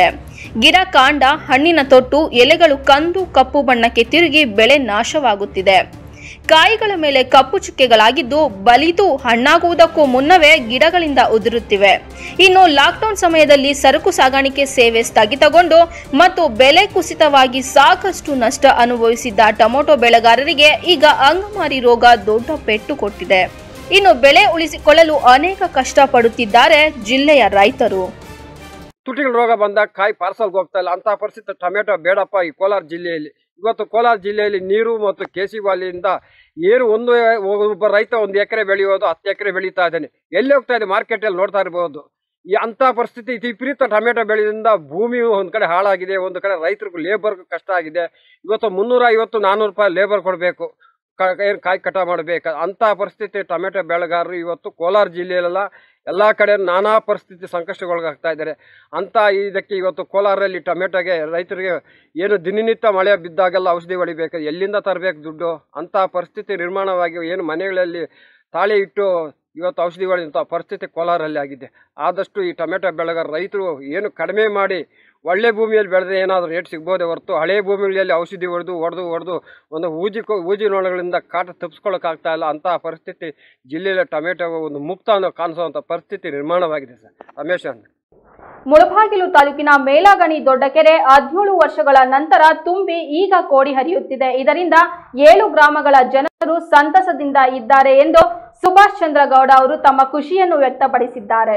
ಗಿಡ ಕಾಂಡ ಹಣ್ಣಿನ ತೊಟ್ಟು ಎಲೆಗಳು ಕಂದು ಕಪ್ಪು ಬಣ್ಣಕ್ಕೆ ತಿರುಗಿ ಬೆಳೆ ನಾಶವಾಗುತ್ತಿದೆ ಕಾಯಿಗಳ ಮೇಲೆ ಕಪ್ಪು ಚುಕ್ಕೆಗಳಾಗಿದ್ದು ಬಲಿದು ಹಣ್ಣಾಗುವುದಕ್ಕೂ ಮುನ್ನವೇ ಗಿಡಗಳಿಂದ ಉದುರುತ್ತಿವೆ ಇನ್ನು ಲಾಕ್ಡೌನ್ ಸಮಯದಲ್ಲಿ ಸರಕು ಸಾಗಾಣಿಕೆ ಸೇವೆ ಸ್ಥಗಿತಗೊಂಡು ಮತ್ತು ಬೆಲೆ ಕುಸಿತವಾಗಿ ಸಾಕಷ್ಟು ನಷ್ಟ ಅನುಭವಿಸಿದ್ದ ಟೊಮೊಟೊ ಬೆಳೆಗಾರರಿಗೆ ಈಗ ಅಂಗಮಾರಿ ರೋಗ ದೊಡ್ಡ ಪೆಟ್ಟು ಕೊಟ್ಟಿದೆ ಇನ್ನು ಬೆಳೆ ಉಳಿಸಿಕೊಳ್ಳಲು ಅನೇಕ ಕಷ್ಟಪಡುತ್ತಿದ್ದಾರೆ ಜಿಲ್ಲೆಯ ರೈತರು ತುಟಿಗಳ ರೋಗ ಬಂದಾಗ ಕಾಯಿ ಪಾರ್ಸಲ್ಗೆ ಹೋಗ್ತಾ ಇಲ್ಲ ಅಂತಹ ಪರಿಸ್ಥಿತಿ ಟೊಮೆಟೊ ಬೇಡಪ್ಪ ಈ ಕೋಲಾರ ಜಿಲ್ಲೆಯಲ್ಲಿ ಇವತ್ತು ಕೋಲಾರ ಜಿಲ್ಲೆಯಲ್ಲಿ ನೀರು ಮತ್ತು ಕೇಸಿವಾಲಿಯಿಂದ ಏನು ಒಂದು ಒಬ್ಬ ರೈತ ಒಂದು ಎಕರೆ ಬೆಳೆಯೋದು ಹತ್ತು ಎಕರೆ ಬೆಳೀತಾ ಇದ್ದಾನೆ ಎಲ್ಲಿ ಹೋಗ್ತಾ ಇದೆ ಮಾರ್ಕೆಟಲ್ಲಿ ನೋಡ್ತಾ ಇರ್ಬೋದು ಈ ಅಂಥ ಪರಿಸ್ಥಿತಿ ಇದು ವಿಪರೀತ ಟೊಮೆಟೊ ಬೆಳೆದಿಂದ ಭೂಮಿ ಒಂದು ಕಡೆ ಹಾಳಾಗಿದೆ ಒಂದು ಕಡೆ ರೈತರಿಗೂ ಲೇಬರ್ಗೂ ಕಷ್ಟ ಆಗಿದೆ ಇವತ್ತು ಮುನ್ನೂರ ಐವತ್ತು ನಾನ್ನೂರು ರೂಪಾಯಿ ಲೇಬರ್ ಕೊಡಬೇಕು ಏನು ಕಾಯಿ ಕಟ ಮಾಡಬೇಕು ಅಂಥ ಪರಿಸ್ಥಿತಿ ಟೊಮೆಟೊ ಬೆಳೆಗಾರರು ಇವತ್ತು ಕೋಲಾರ ಜಿಲ್ಲೆಯಲ್ಲೆಲ್ಲ ಎಲ್ಲ ಕಡೆ ನಾನಾ ಪರಿಸ್ಥಿತಿ ಸಂಕಷ್ಟಗೊಳಗಾಗ್ತಾ ಇದ್ದಾರೆ ಅಂಥ ಇದಕ್ಕೆ ಇವತ್ತು ಕೋಲಾರಲ್ಲಿ ಟೊಮೆಟೊಗೆ ರೈತರಿಗೆ ಏನು ದಿನನಿತ್ಯ ಮಳೆ ಬಿದ್ದಾಗೆಲ್ಲ ಔಷಧಿ ಹೊಡಿಬೇಕು ಎಲ್ಲಿಂದ ತರಬೇಕು ದುಡ್ಡು ಅಂಥ ಪರಿಸ್ಥಿತಿ ನಿರ್ಮಾಣವಾಗಿ ಏನು ಮನೆಗಳಲ್ಲಿ ತಾಳಿ ಇಟ್ಟು ಇವತ್ತು ಔಷಧಿ ಹೊಡೆದಂಥ ಪರಿಸ್ಥಿತಿ ಕೋಲಾರಲ್ಲಿ ಆಗಿದೆ ಆದಷ್ಟು ಈ ಟೊಮೆಟೊ ಬೆಳೆಗಾರ ರೈತರು ಏನು ಕಡಿಮೆ ಮಾಡಿ ಒಳ್ಳೆ ಭೂಮಿಯಲ್ಲಿ ಬೆಳೆದ್ರೆ ಏನಾದರೂ ರೇಟ್ ಸಿಗ್ಬೋದೇ ಹೊರತು ಹಳೆ ಭೂಮಿಗಳಲ್ಲಿ ಔಷಧಿ ಹೊಡೆದು ಹೊಡೆದು ಹೊಡೆದು ಒಂದು ಊಜಿ ಕೊ- ಊಜಿ ನೊಣಗಳಿಂದ ಕಾಟ ತಪ್ಪಿಸ್ಕೊಳ್ಳೋಕ್ಕಾಗ್ತಾ ಇಲ್ಲ ಅಂತಹ ಪರಿಸ್ಥಿತಿ ಜಿಲ್ಲೆಯಲ್ಲಿ ಟೊಮೆಟೊ ಒಂದು ಮುಕ್ತ ಅನ್ನೋ ಕಾಣಿಸುವಂಥ ಪರಿಸ್ಥಿತಿ ನಿರ್ಮಾಣವಾಗಿದೆ ಸರ್ ರಮೇಶ್ ಅಂತ ಮುಳಬಾಗಿಲು ತಾಲೂಕಿನ ಮೇಲಾಗಣಿ ದೊಡ್ಡಕೆರೆ ಹದಿನೇಳು ವರ್ಷಗಳ ನಂತರ ತುಂಬಿ ಈಗ ಕೋಡಿ ಹರಿಯುತ್ತಿದೆ ಇದರಿಂದ ಏಳು ಗ್ರಾಮಗಳ ಜನರು ಸಂತಸದಿಂದ ಇದ್ದಾರೆ ಎಂದು ಸುಭಾಷ್ ಚಂದ್ರ ಗೌಡ ಅವರು ತಮ್ಮ ಖುಷಿಯನ್ನು ವ್ಯಕ್ತಪಡಿಸಿದ್ದಾರೆ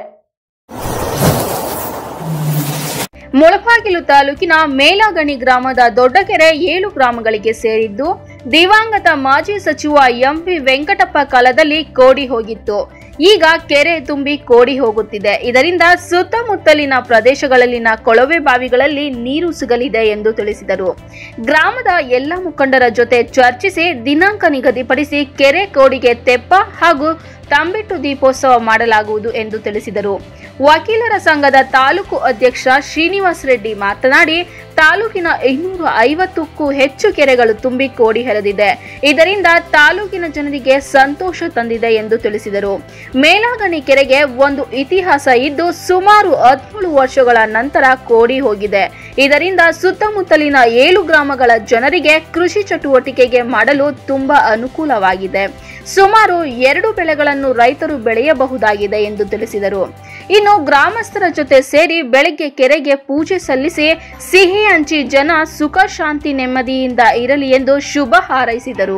ಮುಳಬಾಗಿಲು ತಾಲೂಕಿನ ಮೇಲಾಗಣಿ ಗ್ರಾಮದ ದೊಡ್ಡಕೆರೆ ಏಳು ಗ್ರಾಮಗಳಿಗೆ ಸೇರಿದ್ದು ದಿವಂಗತ ಮಾಜಿ ಸಚಿವ ಎಂಪಿ ವೆಂಕಟಪ್ಪ ಕಾಲದಲ್ಲಿ ಕೋಡಿ ಹೋಗಿತ್ತು ಈಗ ಕೆರೆ ತುಂಬಿ ಕೋಡಿ ಹೋಗುತ್ತಿದೆ ಇದರಿಂದ ಸುತ್ತಮುತ್ತಲಿನ ಪ್ರದೇಶಗಳಲ್ಲಿನ ಕೊಳವೆ ಬಾವಿಗಳಲ್ಲಿ ನೀರು ಸಿಗಲಿದೆ ಎಂದು ತಿಳಿಸಿದರು ಗ್ರಾಮದ ಎಲ್ಲ ಮುಖಂಡರ ಜೊತೆ ಚರ್ಚಿಸಿ ದಿನಾಂಕ ನಿಗದಿಪಡಿಸಿ ಕೆರೆ ಕೋಡಿಗೆ ತೆಪ್ಪ ಹಾಗೂ ತಂಬಿಟ್ಟು ದೀಪೋತ್ಸವ ಮಾಡಲಾಗುವುದು ಎಂದು ತಿಳಿಸಿದರು ವಕೀಲರ ಸಂಘದ ತಾಲೂಕು ಅಧ್ಯಕ್ಷ ಶ್ರೀನಿವಾಸ್ ರೆಡ್ಡಿ ಮಾತನಾಡಿ ತಾಲೂಕಿನ ಇನ್ನೂರ ಐವತ್ತಕ್ಕೂ ಹೆಚ್ಚು ಕೆರೆಗಳು ತುಂಬಿ ಕೋಡಿ ಹರಿದಿದೆ ಇದರಿಂದ ತಾಲೂಕಿನ ಜನರಿಗೆ ಸಂತೋಷ ತಂದಿದೆ ಎಂದು ತಿಳಿಸಿದರು ಮೇಲಾಗಣಿ ಕೆರೆಗೆ ಒಂದು ಇತಿಹಾಸ ಇದ್ದು ಸುಮಾರು ಹದಿನೇಳು ವರ್ಷಗಳ ನಂತರ ಕೋಡಿ ಹೋಗಿದೆ ಇದರಿಂದ ಸುತ್ತಮುತ್ತಲಿನ ಏಳು ಗ್ರಾಮಗಳ ಜನರಿಗೆ ಕೃಷಿ ಚಟುವಟಿಕೆಗೆ ಮಾಡಲು ತುಂಬಾ ಅನುಕೂಲವಾಗಿದೆ ಸುಮಾರು ಎರಡು ಬೆಳೆಗಳನ್ನು ರೈತರು ಬೆಳೆಯಬಹುದಾಗಿದೆ ಎಂದು ತಿಳಿಸಿದರು ಇನ್ನು ಗ್ರಾಮಸ್ಥರ ಜೊತೆ ಸೇರಿ ಬೆಳಗ್ಗೆ ಕೆರೆಗೆ ಪೂಜೆ ಸಲ್ಲಿಸಿ ಸಿಹಿ ಹಂಚಿ ಜನ ಸುಖ ಶಾಂತಿ ನೆಮ್ಮದಿಯಿಂದ ಇರಲಿ ಎಂದು ಶುಭ ಹಾರೈಸಿದರು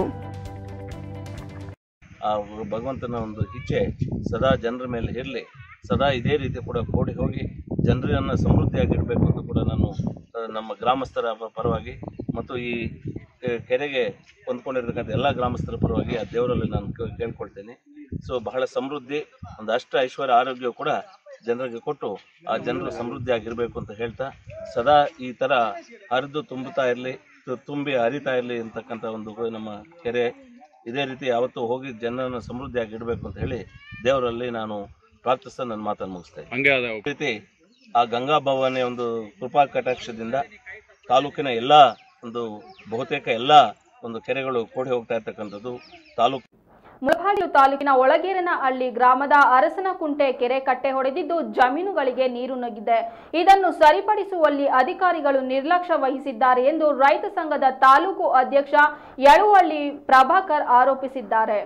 ಆ ಭಗವಂತನ ಒಂದು ಇಚ್ಛೆ ಸದಾ ಜನರ ಮೇಲೆ ಇರಲಿ ಸದಾ ಇದೇ ರೀತಿ ಕೂಡ ಕೋಡಿ ಹೋಗಿ ಜನರನ್ನು ಸಮೃದ್ಧಿಯಾಗಿಡಬೇಕು ಅಂತ ಕೂಡ ನಾನು ಆ, ನಮ್ಮ ಗ್ರಾಮಸ್ಥರ ಪ- ಪರವಾಗಿ ಮತ್ತು ಈ ಕೆ- ಕೆರೆಗೆ ಹೊಂದ್ಕೊಂಡಿರ್ತಕ್ಕಂಥ ಎಲ್ಲ ಗ್ರಾಮಸ್ಥರ ಪರವಾಗಿ ಆ ದೇವರಲ್ಲಿ ನಾನು ಕೇ- ಕೇಳ್ಕೊಳ್ತೇನೆ ಸೊ ಬಹಳ ಸಮೃದ್ಧಿ ಒಂದು ಅಷ್ಟ ಐಶ್ವರ್ಯ ಆರೋಗ್ಯ ಕೂಡ ಜನರಿಗೆ ಕೊಟ್ಟು ಆ ಜನರು ಸಮೃದ್ಧಿಯಾಗಿರಬೇಕು ಅಂತ ಹೇಳ್ತಾ ಸದಾ ಈ ಥರ ಹರಿದು ತುಂಬುತ್ತಾ ಇರಲಿ ತುಂಬಿ ಹರಿತಾ ಇರಲಿ ಅಂತಕ್ಕಂಥ ಒಂದು ನಮ್ಮ ಕೆರೆ ಇದೇ ರೀತಿ ಯಾವತ್ತೂ ಹೋಗಿ ಜನರನ್ನು ಸಮೃದ್ಧಿಯಾಗಿ ಇಡಬೇಕು ಅಂತ ಹೇಳಿ ದೇವರಲ್ಲಿ ನಾನು ಪ್ರಾರ್ಥಿಸ್ತಾ ನನ್ನ ಮಾತನ್ನು ಮುಗಿಸ್ತೇನೆ ಹಂಗೆ ಅದ ಈ ರೀತಿ ಆ ಗಂಗಾ ಭವಾನಿ ಒಂದು ಕೃಪಾ ಕಟಾಕ್ಷದಿಂದ ತಾಲೂಕಿನ ಎಲ್ಲ ಒಂದು ಬಹುತೇಕ ಎಲ್ಲ ಒಂದು ಕೆರೆಗಳು ಕೂಡಿ ಹೋಗ್ತಾ ಇರ್ತಕ್ಕಂಥದ್ದು ತಾಲೂಕು ಮುಳಬಾಗಿಲು ತಾಲೂಕಿನ ಒಳಗೇರನಹಳ್ಳಿ ಗ್ರಾಮದ ಅರಸನಕುಂಟೆ ಕೆರೆ ಕಟ್ಟೆ ಹೊಡೆದಿದ್ದು ಜಮೀನುಗಳಿಗೆ ನೀರು ನುಗ್ಗಿದೆ ಇದನ್ನು ಸರಿಪಡಿಸುವಲ್ಲಿ ಅಧಿಕಾರಿಗಳು ನಿರ್ಲಕ್ಷ್ಯ ವಹಿಸಿದ್ದಾರೆ ಎಂದು ರೈತ ಸಂಘದ ತಾಲೂಕು ಅಧ್ಯಕ್ಷ ಯಳುವಳ್ಳಿ ಪ್ರಭಾಕರ್ ಆರೋಪಿಸಿದ್ದಾರೆ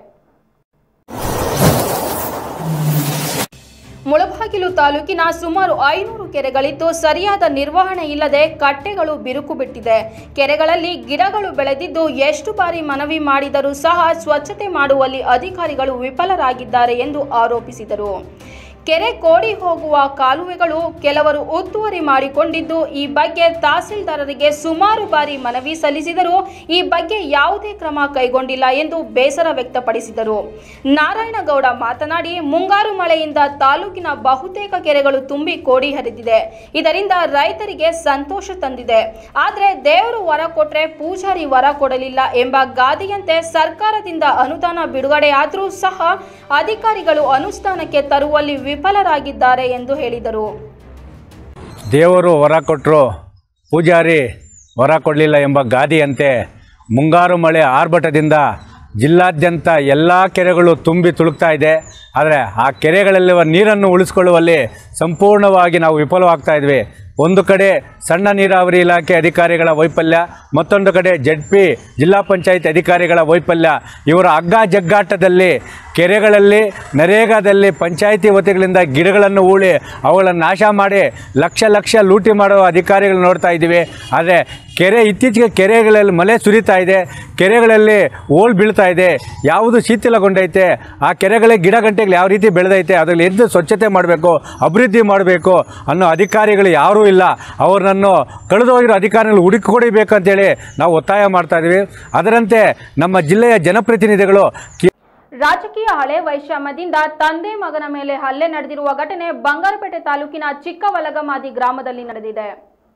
ಮುಳಬಾಗಿಲು ತಾಲೂಕಿನ ಸುಮಾರು ಐನೂರು ಕೆರೆಗಳಿದ್ದು ಸರಿಯಾದ ನಿರ್ವಹಣೆ ಇಲ್ಲದೆ ಕಟ್ಟೆಗಳು ಬಿರುಕು ಬಿಟ್ಟಿದೆ ಕೆರೆಗಳಲ್ಲಿ ಗಿಡಗಳು ಬೆಳೆದಿದ್ದು ಎಷ್ಟು ಬಾರಿ ಮನವಿ ಮಾಡಿದರೂ ಸಹ ಸ್ವಚ್ಛತೆ ಮಾಡುವಲ್ಲಿ ಅಧಿಕಾರಿಗಳು ವಿಫಲರಾಗಿದ್ದಾರೆ ಎಂದು ಆರೋಪಿಸಿದರು ಕೆರೆ ಕೋಡಿ ಹೋಗುವ ಕಾಲುವೆಗಳು ಕೆಲವರು ಒತ್ತುವರಿ ಮಾಡಿಕೊಂಡಿದ್ದು ಈ ಬಗ್ಗೆ ತಹಸೀಲ್ದಾರರಿಗೆ ಸುಮಾರು ಬಾರಿ ಮನವಿ ಸಲ್ಲಿಸಿದರೂ ಈ ಬಗ್ಗೆ ಯಾವುದೇ ಕ್ರಮ ಕೈಗೊಂಡಿಲ್ಲ ಎಂದು ಬೇಸರ ವ್ಯಕ್ತಪಡಿಸಿದರು ನಾರಾಯಣಗೌಡ ಮಾತನಾಡಿ ಮುಂಗಾರು ಮಳೆಯಿಂದ ತಾಲೂಕಿನ ಬಹುತೇಕ ಕೆರೆಗಳು ತುಂಬಿ ಕೋಡಿ ಹರಿದಿದೆ ಇದರಿಂದ ರೈತರಿಗೆ ಸಂತೋಷ ತಂದಿದೆ ಆದರೆ ದೇವರು ವರ ಕೊಟ್ರೆ ಪೂಜಾರಿ ವರ ಕೊಡಲಿಲ್ಲ ಎಂಬ ಗಾದೆಯಂತೆ ಸರ್ಕಾರದಿಂದ ಅನುದಾನ ಬಿಡುಗಡೆ ಆದರೂ ಸಹ ಅಧಿಕಾರಿಗಳು ಅನುಷ್ಠಾನಕ್ಕೆ ತರುವಲ್ಲಿ ವಿಫಲರಾಗಿದ್ದಾರೆ ಎಂದು ಹೇಳಿದರು ದೇವರು ವರ ಕೊಟ್ಟರು ಪೂಜಾರಿ ವರ ಕೊಡಲಿಲ್ಲ ಎಂಬ ಗಾದೆಯಂತೆ ಮುಂಗಾರು ಮಳೆ ಆರ್ಭಟದಿಂದ ಜಿಲ್ಲಾದ್ಯಂತ ಎಲ್ಲ ಕೆರೆಗಳು ತುಂಬಿ ತುಳುಕ್ತಾ ಇದೆ ಆದರೆ ಆ ಕೆರೆಗಳಲ್ಲಿರುವ ನೀರನ್ನು ಉಳಿಸ್ಕೊಳ್ಳುವಲ್ಲಿ ಸಂಪೂರ್ಣವಾಗಿ ನಾವು ವಿಫಲವಾಗ್ತಾ ಇದ್ವಿ ಒಂದು ಕಡೆ ಸಣ್ಣ ನೀರಾವರಿ ಇಲಾಖೆ ಅಧಿಕಾರಿಗಳ ವೈಫಲ್ಯ ಮತ್ತೊಂದು ಕಡೆ ಜಡ್ ಪಿ ಜಿಲ್ಲಾ ಪಂಚಾಯತ್ ಅಧಿಕಾರಿಗಳ ವೈಫಲ್ಯ ಇವರ ಹಗ್ಗ ಜಗ್ಗಾಟದಲ್ಲಿ ಕೆರೆಗಳಲ್ಲಿ ನರೇಗಾದಲ್ಲಿ ಪಂಚಾಯಿತಿ ವತಿಗಳಿಂದ ಗಿಡಗಳನ್ನು ಹೂಳಿ ಅವುಗಳನ್ನು ನಾಶ ಮಾಡಿ ಲಕ್ಷ ಲಕ್ಷ ಲೂಟಿ ಮಾಡುವ ಅಧಿಕಾರಿಗಳು ನೋಡ್ತಾ ಇದ್ದೀವಿ ಆದರೆ ಕೆರೆ ಇತ್ತೀಚೆಗೆ ಕೆರೆಗಳಲ್ಲಿ ಮಳೆ ಸುರಿತಾ ಇದೆ ಕೆರೆಗಳಲ್ಲಿ ಓಲ್ ಬೀಳ್ತಾ ಇದೆ ಯಾವುದು ಶಿಥಿಲಗೊಂಡೈತೆ ಆ ಕೆರೆಗಳ ಗಿಡ ಗಂಟೆಗಳು ಯಾವ ರೀತಿ ಬೆಳೆದೈತೆ ಅದರಲ್ಲಿ ಎದ್ದು ಸ್ವಚ್ಛತೆ ಮಾಡಬೇಕು ಅಭಿವೃದ್ಧಿ ಮಾಡಬೇಕು ಅನ್ನೋ ಅಧಿಕಾರಿಗಳು ಯಾರೂ ಇಲ್ಲ ಅವ್ರನ್ನನ್ನು ಕಳೆದು ಹೋಗಿರೋ ಅಧಿಕಾರಿಗಳು ಹುಡುಕಿಕೊಡಿಬೇಕು ಅಂತೇಳಿ ನಾವು ಒತ್ತಾಯ ಮಾಡ್ತಾ ಇದ್ದೀವಿ ಅದರಂತೆ ನಮ್ಮ ಜಿಲ್ಲೆಯ ಜನಪ್ರತಿನಿಧಿಗಳು ಕಿ- ರಾಜಕೀಯ ಹಳೆ ವೈಷಮ್ಯದಿಂದ ತಂದೆ ಮಗನ ಮೇಲೆ ಹಲ್ಲೆ ನಡೆದಿರುವ ಘಟನೆ ಬಂಗಾರಪೇಟೆ ತಾಲೂಕಿನ ಚಿಕ್ಕವಲಗಮಾದಿ ಗ್ರಾಮದಲ್ಲಿ ನಡೆದಿದೆ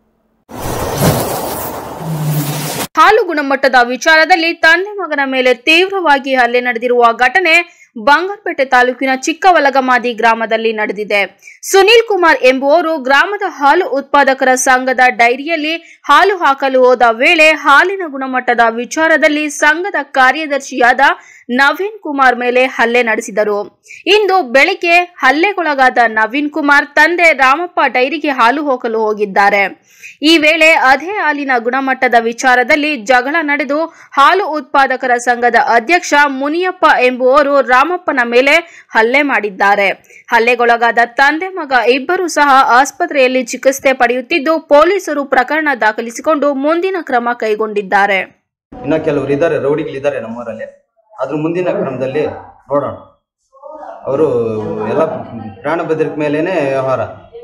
ಹಾಲು ಗುಣಮಟ್ಟದ ವಿಚಾರದಲ್ಲಿ ತಂದೆ ಮಗನ ಮೇಲೆ ತೀವ್ರವಾಗಿ ಹಲ್ಲೆ ನಡೆದಿರುವ ಘಟನೆ ಬಂಗಾರಪೇಟೆ ತಾಲೂಕಿನ ಚಿಕ್ಕವಲಗಮಾದಿ ಗ್ರಾಮದಲ್ಲಿ ನಡೆದಿದೆ ಸುನೀಲ್ ಕುಮಾರ್ ಎಂಬುವವರು ಗ್ರಾಮದ ಹಾಲು ಉತ್ಪಾದಕರ ಸಂಘದ ಡೈರಿಯಲ್ಲಿ ಹಾಲು ಹಾಕಲು ಹೋದ ವೇಳೆ ಹಾಲಿನ ಗುಣಮಟ್ಟದ ವಿಚಾರದಲ್ಲಿ ಸಂಘದ ಕಾರ್ಯದರ್ಶಿಯಾದ ನವೀನ್ ಕುಮಾರ್ ಮೇಲೆ ಹಲ್ಲೆ ನಡೆಸಿದರು ಇಂದು ಬೆಳಿಗ್ಗೆ ಹಲ್ಲೆಗೊಳಗಾದ ನವೀನ್ ಕುಮಾರ್ ತಂದೆ ರಾಮಪ್ಪ ಡೈರಿಗೆ ಹಾಲು ಹೋಗಲು ಹೋಗಿದ್ದಾರೆ ಈ ವೇಳೆ ಅದೇ ಹಾಲಿನ ಗುಣಮಟ್ಟದ ವಿಚಾರದಲ್ಲಿ ಜಗಳ ನಡೆದು ಹಾಲು ಉತ್ಪಾದಕರ ಸಂಘದ ಅಧ್ಯಕ್ಷ ಮುನಿಯಪ್ಪ ಎಂಬುವವರು ರಾಮಪ್ಪನ ಮೇಲೆ ಹಲ್ಲೆ ಮಾಡಿದ್ದಾರೆ ಹಲ್ಲೆಗೊಳಗಾದ ತಂದೆ ಮಗ ಇಬ್ಬರು ಸಹ ಆಸ್ಪತ್ರೆಯಲ್ಲಿ ಚಿಕಿತ್ಸೆ ಪಡೆಯುತ್ತಿದ್ದು ಪೊಲೀಸರು ಪ್ರಕರಣ ದಾಖಲಿಸಿಕೊಂಡು ಮುಂದಿನ ಕ್ರಮ ಕೈಗೊಂಡಿದ್ದಾರೆ ಇನ್ನ ಕೆಲವರು ಇದ್ದಾರೆ ರೌಡಿಗಳಿದ್ದಾರೆ ನಮ್ಮೂರಲ್ಲಿ ಅದ್ರ ಮುಂದಿನ ಕ್ರಮದಲ್ಲಿ ನೋಡೋಣ ಅವರು ಎಲ್ಲ ಪ್ರಾಣ ಬೆದರಿಕೆ ಮೇಲೇನೆ ವ್ಯವಹಾರ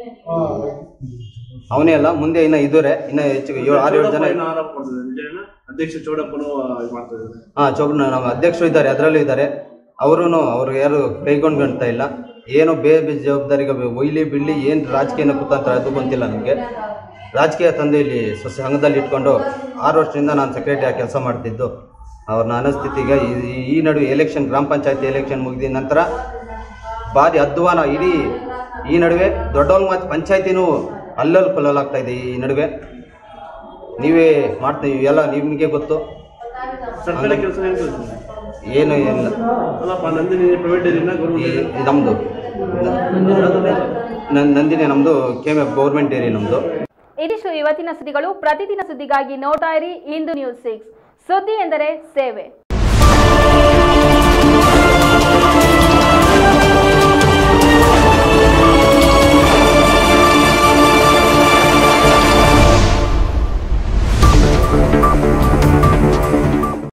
ಅವನೇ ಅಲ್ಲ ಮುಂದೆ ಇನ್ನ ಇದ್ದಾರೆ ಇನ್ನ ಹೆಚ್ಚು ಏಳು ಆರು ಏಳು ಜನ ಅಧ್ಯಕ್ಷ ಚೌಡಪ್ಪನು ಮಾಡ್ತಿದ್ದಾರೆ ಹಾ ಚೌಬಣ್ಣ ನಮ್ಮ ಅಧ್ಯಕ್ಷರು ಇದ್ದಾರೆ ಅದರಲ್ಲೂ ಇದ್ದಾರೆ ಅವರು ಅವ್ರು ಯಾರು ಕೈಗೊಂಡ್ಕೊಂತ ಇಲ್ಲ ಏನೋ ಬೇರೆ ಬೇರೆ ಜವಾಬ್ದಾರಿಗೆ ಒಯ್ಲಿ ಬಿಡ್ಲಿ ಏನು ರಾಜಕೀಯನ ಕುತಂತ್ರ ಅದು ಗೊತ್ತಿಲ್ಲ ನನಗೆ ರಾಜಕೀಯ ತಂದೆ ಇಲ್ಲಿ ಸ- ಸಂಘದಲ್ಲಿ ಇಟ್ಕೊಂಡು ಆರು ವರ್ಷದಿಂದ ನಾನು ಸೆಕ್ರೆಟರಿ ಕೆಲಸ ಮಾಡ್ತಿದ್ದು ಅವ್ರ ಅನಸ್ಥಿತಿಗೆ ಈ- ಈ- ಈ ನಡುವೆ ಎಲೆಕ್ಷನ್ ಗ್ರಾಮ ಪಂಚಾಯತಿ ಎಲೆಕ್ಷನ್ ಮುಗಿದ ನಂತರ ಭಾರಿ ಅಧ್ವಾನ ಇಡೀ ಈ ನಡುವೆ ದೊಡ್ಡವಲ್ ಮತ್ತು ಪಂಚಾಯತಿನೂ ಅಲ್ಲಲ್ಲಿ ಪಲ್ಲಲಾಗ್ತಾ ಇದೆ ಈ ನಡುವೆ ನೀವೇ ಮಾಡ್ತೀವಿ ಎಲ್ಲ ನಿಮಗೆ ಗೊತ್ತು ಸರ್ಕಾರಿ ಕೆಲಸ ಏನು ಇಲ್ಲ ಅಲ್ಲಪ್ಪ ನಂದಿನಿ ಪ್ರೈವೇಟ್ ಏರಿಯಾ ಈ- ಈ ನಮ್ದು ನನ್- ನಂದಿನಿ ನಮ್ದು ಕೆ ಗೌರ್ಮೆಂಟ್ ಏರಿಯಾ ನಮ್ದು ಇದಿಷ್ಟು ಇವತ್ತಿನ ಸುದ್ದಿಗಳು ಪ್ರತಿದಿನ ಸುದ್ದಿಗಾಗಿ ನೋಡ್ತಾ ಇರಿ ಇಂದು ನ್ಯೂಸ್ ಸಿಕ್ಸ್ ಸುದ್ದಿ ಎಂದರೆ ಸೇವೆ